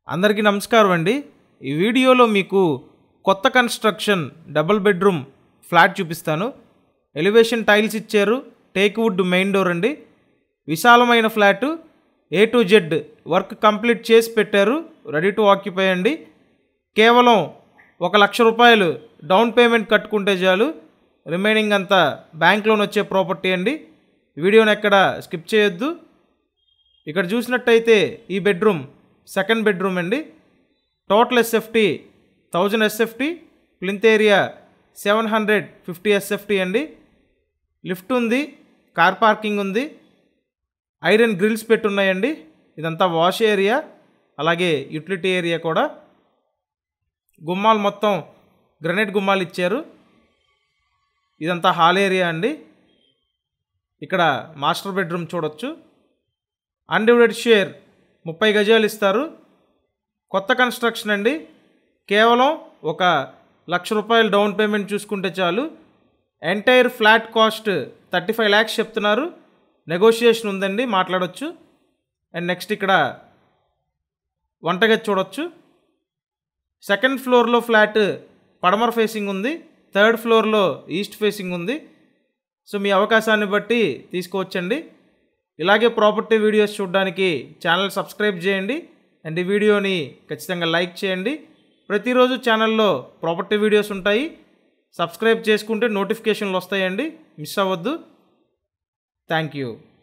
అందరికీ నమస్కారం అండి ఈ వీడియోలో మీకు కొత్త కన్స్ట్రక్షన్ డబుల్ బెడ్రూమ్ ఫ్లాట్ చూపిస్తాను ఎలివేషన్ టైల్స్ ఇచ్చారు టేక్ వుడ్ మెయిన్ డోర్ అండి విశాలమైన flat A to Z work complete చేసి పెట్టారు రెడీ టు ఆక్యుపై అండి కేవలం ఒక లక్ష రూపాయలు డౌన్ పేమెంట్ కట్టుకుంటే చాలు రిమైనింగ్ అంతా బ్యాంక్ లోన్ వచ్చే ప్రాపర్టీ అండి వీడియోని ఎక్కడ స్కిప్ చేయొద్దు ఇక్కడ చూసినట్టయితే ఈ బెడ్రూమ్ సెకండ్ బెడ్రూమ్ అండి total SFT thousand SFT plinth area seven hundred fifty SFT అండి లిఫ్ట్ ఉంది కార్ పార్కింగ్ ఉంది ఐరన్ గ్రిల్స్ పెట్టున్నాయండి ఇదంతా వాష్ ఏరియా అలాగే యూటిలిటీ ఏరియా కూడా గుమ్మాలు మొత్తం గ్రనైట్ గుమ్మాలు ఇచ్చారు ఇదంతా హాల్ ఏరియా అండి ఇక్కడ మాస్టర్ బెడ్రూమ్ చూడొచ్చు అన్డివైడెడ్ షేర్ ముప్పై గజాలు ఇస్తారు కొత్త కన్స్ట్రక్షన్ అండి కేవలం ఒక లక్ష రూపాయలు డౌన్ పేమెంట్ చూసుకుంటే చాలు entire flat cost thirty five lakhs చెప్తున్నారు నెగోషియేషన్ ఉందండి మాట్లాడొచ్చు అండ్ నెక్స్ట్ ఇక్కడ వంటగది చూడొచ్చు సెకండ్ ఫ్లోర్లో ఫ్లాట్ పడమర ఫేసింగ్ ఉంది థర్డ్ ఫ్లోర్లో ఈస్ట్ ఫేసింగ్ ఉంది సో మీ అవకాశాన్ని బట్టి తీసుకోవచ్చండి ఇలాగే ప్రాపర్టీ వీడియోస్ చూడడానికి ఛానల్ సబ్స్క్రైబ్ చేయండి అండ్ ఈ వీడియోని ఖచ్చితంగా లైక్ చేయండి ప్రతిరోజు ఛానల్లో ప్రాపర్టీ వీడియోస్ ఉంటాయి సబ్స్క్రైబ్ చేసుకుంటే నోటిఫికేషన్లు వస్తాయండి మిస్ అవ్వద్దు థ్యాంక్ యూ